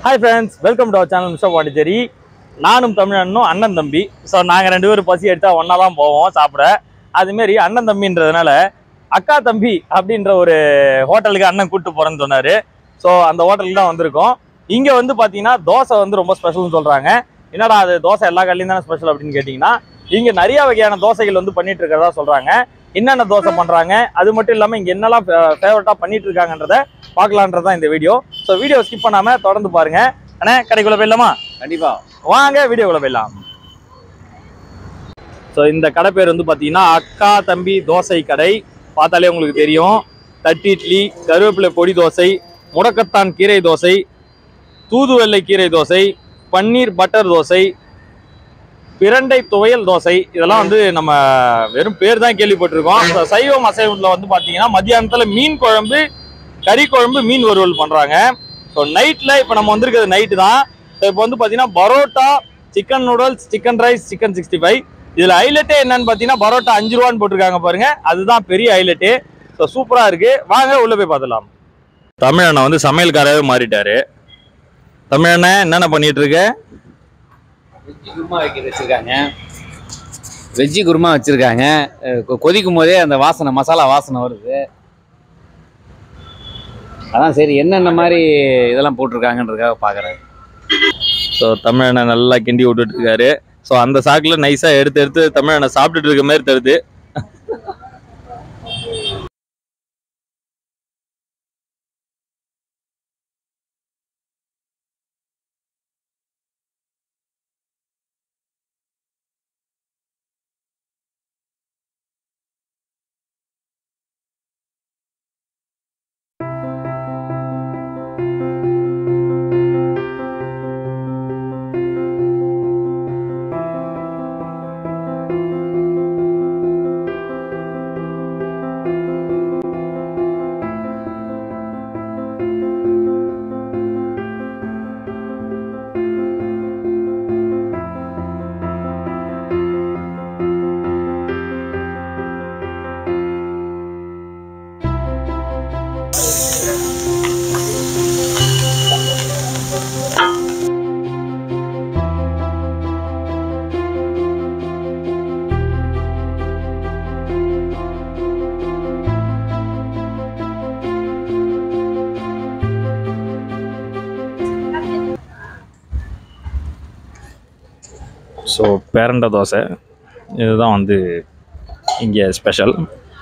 Hi friends welcome to our channel mister Pondicherry நானும் தமிழனும் அண்ணன் தம்பி ஸோ நாங்கள் ரெண்டு பேரும் பசி எடுத்தா ஒன்றா தான் போவோம் சாப்பிட அதுமாரி அண்ணன் தம்பின்றதுனால அக்கா தம்பி அப்படின்ற ஒரு ஹோட்டலுக்கு அண்ணன் கூப்பிட்டு போகிறேன்னு சொன்னார் ஸோ அந்த ஹோட்டலுக்கு தான் வந்திருக்கோம் இங்கே வந்து பார்த்தீங்கன்னா தோசை வந்து ரொம்ப ஸ்பெஷல்னு சொல்கிறாங்க என்னடா அது தோசை எல்லா கடையிலும் தானே ஸ்பெஷல் அப்படின்னு கேட்டிங்கன்னா இங்கே நிறைய வகையான தோசைகள் வந்து பண்ணிட்டு இருக்கிறதா சொல்கிறாங்க என்னென்ன தோசை பண்ணுறாங்க அது மட்டும் இல்லாமல் இங்கே என்னெல்லாம் ஃபேவரட்டாக பண்ணிட்டு இருக்காங்கன்றத பார்க்கலான்றது தான் இந்த வீடியோ ஸோ வீடியோ ஸ்கிப் பண்ணாமல் தொடர்ந்து பாருங்க அண்ணே கடைக்குள்ள போயிடலாமா கண்டிப்பா வாங்க வீடியோக்குள்ள போயிடலாம் ஸோ இந்த கடை பேர் வந்து பார்த்தீங்கன்னா அக்கா தம்பி தோசை கடை பார்த்தாலே உங்களுக்கு தெரியும் தட்டு இட்லி கருவேப்பிலை பொடி தோசை முடக்கத்தான் கீரை தோசை தூதுவெள்ளை கீரை தோசை பன்னீர் பட்டர் தோசை பிரண்டை துவையல் தோசை இதெல்லாம் வந்து நம்ம வெறும் பேர் தான் கேள்விப்பட்டிருக்கோம் So, சைவம் அசைவத்தில் வந்து பார்த்தீங்கன்னா மத்தியானத்தில் மீன் குழம்பு கறி குழம்பு மீன் வறுவல் பண்ணுறாங்க ஸோ நைட்டில் இப்போ நம்ம வந்திருக்கிறது நைட்டு தான் ஸோ இப்போ வந்து பார்த்தீங்கன்னா parotta chicken noodles chicken rice chicken sixty five இதில் ஹைலைட்டே என்னன்னு பார்த்தீங்கன்னா பரோட்டா அஞ்சு ரூபான்னு போட்டிருக்காங்க பாருங்க அதுதான் பெரிய ஹைலைட்டு ஸோ சூப்பராக இருக்கு வாங்க உள்ளே போய் பார்த்துலாம் தமிழண்ணா வந்து சமையல்காரவே மாறிட்டாரு தமிழண்ணே என்னென்ன பண்ணிட்டு இருக்க வெஜ்ஜி குருமா வைக்க வச்சிருக்காங்க வெஜ்ஜி குருமா வச்சிருக்காங்க அஹ் கொ- கொதிக்கும் போதே அந்த வாசனை மசாலா வாசனை வருது அதான் சரி என்னென்ன மாதிரி இதெல்லாம் போட்டிருக்காங்கன்றதுக்காக பார்க்குறேன் ஸோ தமிழனை நல்லா கிண்டி விட்டுட்டு இருக்காரு ஸோ அந்த சாக்கில் நைஸாக எடுத்து எடுத்து தமிழனை சாப்பிட்டுட்டு இருக்க மாதிரி தருது ஸோ பேரண்ட தோசை இதுதான் வந்து இங்கே ஸ்பெஷல்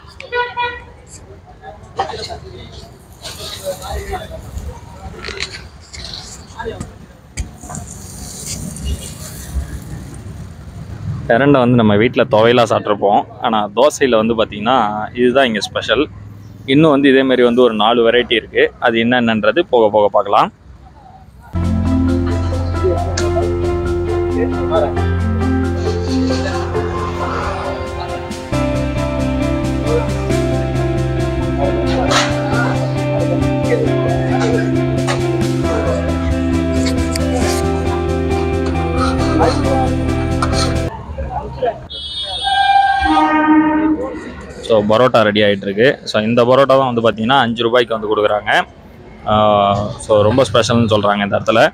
பிரண்டை வந்து நம்ம வீட்டில் துவையலாக சாப்பிட்ருப்போம் ஆனால் தோசையில் வந்து பார்த்திங்கன்னா இதுதான் இங்கே ஸ்பெஷல் இன்னும் வந்து இதே மாதிரி வந்து ஒரு நாலு வெரைட்டி இருக்குது அது என்னென்னன்றது போக போக பார்க்கலாம் ஸோ பரோட்டா ரெடி ஆகிட்டு இருக்கு ஸோ இந்த பரோட்டா தான் வந்து பார்த்தீங்கன்னா அஞ்சு ரூபாய்க்கு வந்து கொடுக்குறாங்க ஸோ ரொம்ப ஸ்பெஷல்னு சொல்கிறாங்க இந்த இடத்துல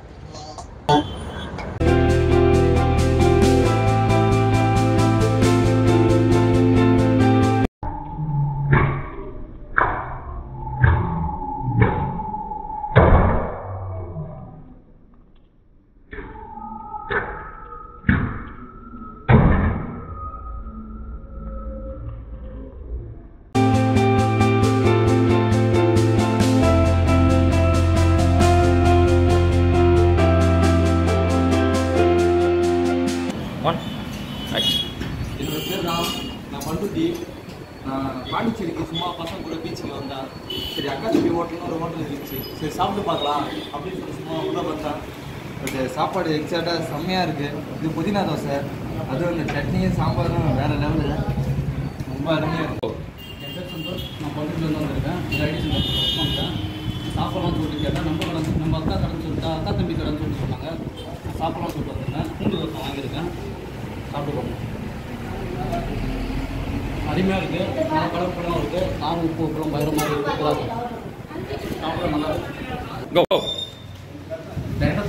ஒன் என்னோட பேர் ராம் நான் பண்ருட்டி நான் பாண்டிச்சேரிக்கு சும்மா பசங்க கூட பீச்சுக்கு வந்தேன் சரி அக்கா தம்பி ஹோட்டல்னு ஒரு ஹோட்டல் இருந்துச்சு சரி சாப்பிட்டு பார்க்கலாம் அப்படின்னு சொல்லி சும்மா உள்ள வந்தேன் பட் சாப்பாடு எக்ஸாக்டாக செம்மையாக இருக்குது இது புதினா தோசை அதுவும் இந்த சட்னியும் சாம்பாரும் வேறு லெவலில் ரொம்ப அருமையாக இருக்கும் என் பேர் சந்தோஷ் நான் பண்ருட்டிலேருந்து வந்திருக்கேன் இந்த ஐடி சென்டர் ஒர்க் பண்ணுறேன் சாப்பிடலாம் சொல்லிட்டு கேட்டேன் நம்ம கடை நம்ம அக்கா கடைன்னு சொல்லிட்டு அக்கா தம்பி கடைன்னு சொல்லிட்டு சொன்னாங்க சாப்பிடலாம் சொல்லிட்டு வந்திருக்கேன் பூண்டு தோசை வாங்கியிருக்கேன் சாப்பிட்டு அருமையாக இருக்குது நல்ல கலப்படம் இருக்குது காரம் உப்பு உப்புலாம் பயங்கரமாக இருக்குது சாப்பிட நல்லா இருக்கு கோ டேரெக்டாக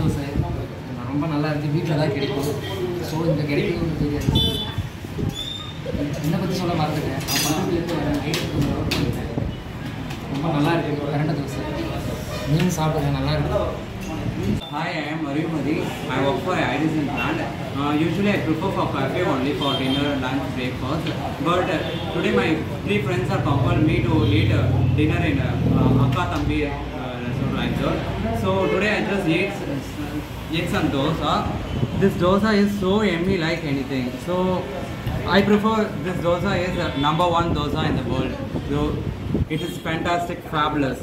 இருக்குது வீட்டில் தான் கிடைக்கும் ஸோ இந்த கிடைக்கும் தெரியாது என்னை பற்றி சொல்ல மறந்துட்டேன் நான் பக்கத்துலேருந்து வரேன் நைட்டு பண்ணிட்டேன் ரொம்ப நல்லா இருக்குது கரண்ட தோசை நீங்களும் சாப்பிடுங்க நல்லா இருக்கு Hi, I am Arumadi. I work for Edison plant. Uh, usually I prefer for cafe only for dinner, lunch, breakfast. But uh, today my three friends are compelled me to eat uh, dinner in uh, uh, Akka Tambi uh, restaurant like that. So today I just ate, uh, ate some dosa. This dosa is so yummy like anything. So I prefer this dosa is uh, number one dosa in the world. So it is fantastic, fabulous.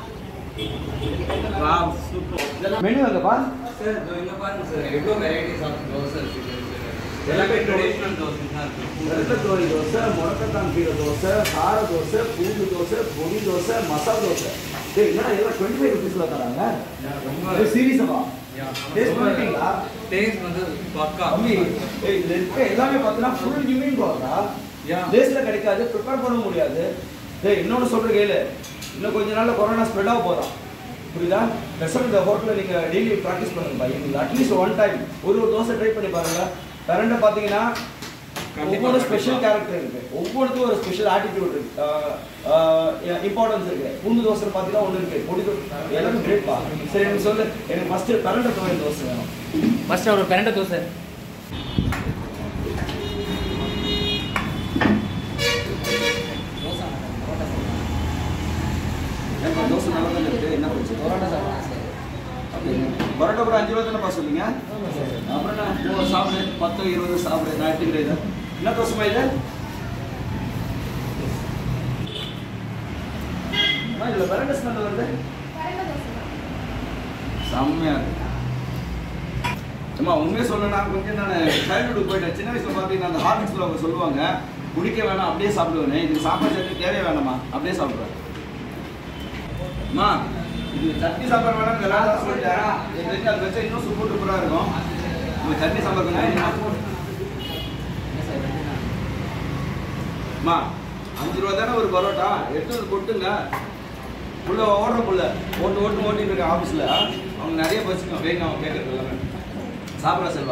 Wow, super. Menu எங்கப்பா Sir, doing upon sir, எவ்வளோ varieties of dosas இது இருக்கு. எல்லாமே traditional dosas தான் இருக்கு. வெள்ளத்தோரி தோசை முடக்கத்தான் கீரை தோசை கார தோசை பூண்டு தோசை பொடி தோசை மசாலா தோசை டேய் என்னடா இதெல்லாம் டுவெண்ட்டி ஃபைவ் ருபீஸில் தராங்க ரொம்ப சீரியஸாவா Yeah. டேஸ்ட் பண்ணிட்டீங்களா Taste வந்து பக்கா. தம்பி ஏய், இதுல இருக்க எல்லாமே பார்த்தீங்கன்னா ஃபுல் யூமின் போகிறா Yeah. டேஸ்ட்ல கிடைக்காது ப்ரிப்பேர் பண்ண முடியாது டேய் இன்னொன்று சொல்ற கேளு இன்னும் கொஞ்ச நாள்ல கொரோனா ஸ்ப்ரெட் ஆக போதான் புரியுதா பெசல் இந்த ஹோட்டலில் நீங்கள் டெய்லி ப்ராக்டிஸ் பண்ணுங்கப்பா இது அட்லீஸ்ட் ஒன் டைம் ஒரு ஒரு தோசை ட்ரை பண்ணி பாருங்க கரண்டை பார்த்தீங்கன்னா கண்டிப்பா, ஒவ்வொரு ஸ்பெஷல் கண்டிப்பா. கேரக்டர் இருக்கு ஒவ்வொருத்துக்கும் ஒரு ஸ்பெஷல் ஆட்டிடியூட் இருக்கு இம்பார்ட்டன்ஸ் இருக்கு பூண்டு தோசை பார்த்தீங்கன்னா ஒன்று இருக்கு பொடி தோசை எல்லாமே கிரேட்பா சரி எனக்கு சொல்லு எனக்கு ஃபர்ஸ்ட் கரண்டை துவையல் தோசை வேணும் ஃபஸ்ட்டு ஒரு கரண்ட தோசை ஏன்பா, தோசை நல்லா தானே இருக்கு என்ன பிரச்சனை பரோட்டா சாப்பிடுங்க சார் பரோட்டா கூட அஞ்சு ரூபா தானேப்பா சொல்லுங்க அப்புறம் என்ன போ, சாப்பிடு பத்து இருபது சாப்பிடு நான் எடுத்துக்கிறேன் இதை என்ன தோசைமா இது அம்மா, இதுல பரோட்டா ஸ்மெல் வருது செம்மையா இருக்கு அம்மா உண்மையை சொல்லணும்னா கொஞ்சம் நான் சைல்டுஹுட் போயிட்டேன் சின்ன வயசுல பார்த்தீங்கன்னா அந்த ஹார்லிக்ஸில் அவங்க சொல்லுவாங்க குடிக்க வேணாம் அப்படியே சாப்பிடுவேன் இதுக்கு சாப்பாடு சட்னி தேவையே வேணாமா அப்படியே சாப்பிடுவேன் அம்மா இது சட்னி சாம்பார் வேணாம் எல்லாரும் சொல்லிட்டேன் எனக்கு தெரிஞ்சு அது வச்சா இன்னும் சூப்பர் டூப்பராக இருக்கும் உங்க சட்னி சாம்பார் கொஞ்சம் வேணுமா? அம்மா அஞ்சு ரூபா தானே ஒரு பரோட்டா எடுத்து வந்து கொட்டுங்க உள்ள ஓடுற புள்ள ஓட்டு ஓட்டு ஓட்டிட்டு இருக்க ஆஃபீஸில் அவங்க நிறைய பஸ்ஸுங்க வேணும் அவங்க கேட்கறது எல்லாமே சாப்பிட செல்வா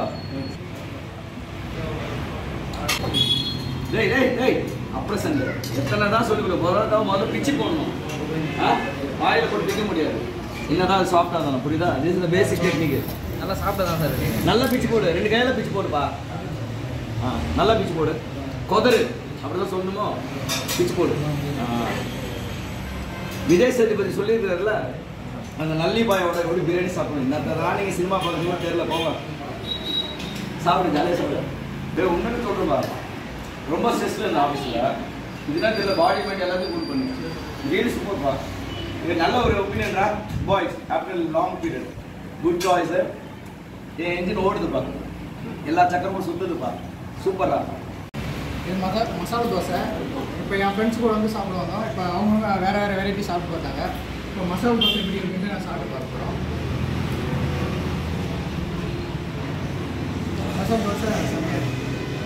டேய் டேய் டேய் அப்புறம் சண்டை எத்தனை தான் சொல்லி கொடு பரோட்டாவை முதல்ல பிச்சு போடணும் ஆ வாயில் போட்டு பிக்க முடியாது என்னதான் அது சாஃப்டாக இருந்தாலும் புரியுதா திஸ் இஸ் பேசிக் டெக்னிக் நல்லா சாப்பிட தான் சார் இருக்கு நல்லா பிச்சு போடு ரெண்டு கையில பிச்சு போடுப்பா ஆ நல்லா பிச்சு போடு கொதறு அப்படிதான் சொல்லணுமோ பிச்சு போடு ஆ. விஜய் சேதுபதி சொல்லியிருக்காருல்ல அந்த நல்லி பாயோட எப்படி பிரியாணி சாப்பிடணும் இந்த ராணிங்க சினிமா பார்க்கணுமா தெரியல போங்க சாப்பிடு ஜாலியாக சாப்பிடு டேய் உண்மைன்னு சொல்கிறேன்பா ரொம்ப ஸ்ட்ரெஸ்ல இந்த ஆஃபீஸில் இதுதான் தெரியல பாடி மைண்ட் எல்லாத்தையும் கூல் பண்ணி ரியலி சூப்பர்ப்பா இது நல்ல ஒரு ஒப்பீனியன்டா boys after long period good choice என் என்ஜின் ஓடுதுப்பா எல்லா சக்கரமும் சுத்துதுப்பா சூப்பரா இது மசா மசாலா தோசை இப்போ என் ஃப்ரெண்ட்ஸ் கூட வந்து சாப்பிடுவாங்க இப்போ அவங்க வேறு வேறு வெரைட்டி சாப்பிட்டு பார்த்தாங்க இப்போ மசாலா தோசை எப்படி இருக்குன்னு நான் சாப்பிட்டு பார்க்க போகிறோம் மசாலா தோசை செம்மையா இருக்கு.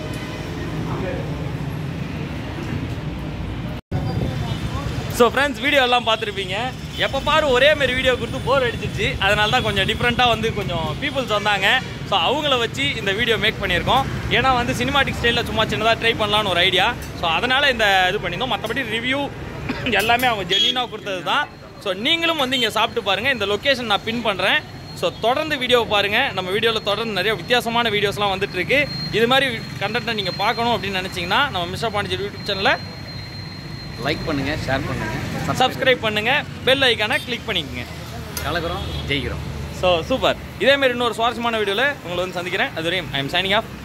ஸோ ஃப்ரெண்ட்ஸ் வீடியோ எல்லாம் பார்த்துருப்பீங்க எப்போ பாரு ஒரே மாதிரி வீடியோ கொடுத்து போர் அடிச்சிருச்சு அதனால தான் கொஞ்சம் டிஃப்ரெண்ட்டாக வந்து கொஞ்சம் பீப்புள்ஸ் வந்தாங்க ஸோ அவங்கள வச்சு இந்த வீடியோ மேக் பண்ணியிருக்கோம் ஏன்னா வந்து சினிமாட்டிக் ஸ்டைலில் சும்மா சின்னதாக ட்ரை பண்ணலான்னு ஒரு ஐடியா ஸோ அதனால் இந்த இது பண்ணியிருந்தோம் மற்றபடி ரிவ்யூ எல்லாமே அவங்க ஜென்யூனாக கொடுத்தது தான் ஸோ நீங்களும் வந்து இங்கே சாப்பிட்டு பாருங்கள் இந்த லொக்கேஷன் நான் பின் பண்ணுறேன் ஸோ தொடர்ந்து வீடியோவை பாருங்கள் நம்ம வீடியோவில் தொடர்ந்து நிறைய வித்தியாசமான வீடியோஸ்லாம் வந்துட்டு இருக்கு இது மாதிரி கண்டென்ட்டை நீங்கள் பார்க்கணும் அப்படின்னு நினச்சிங்கன்னா நம்ம மிஸ்டர் பாண்டிச்சேரி யூடியூப் சேனலில் லைக் பண்ணுங்க ஷேர் பண்ணுங்க சப்ஸ்கிரைப் பண்ணுங்கள் பெல் ஐக்கானை கிளிக் பண்ணிக்கோங்க கலக்குறோம் ஜெயிக்கிறோம் ஸோ சூப்பர் இதே மாதிரி இன்னொரு சுவாரஸ்யமான வீடியோவில் உங்களை வந்து சந்திக்கிறேன் அதுவரையும் ஐ எம் சைனிங் ஆஃப்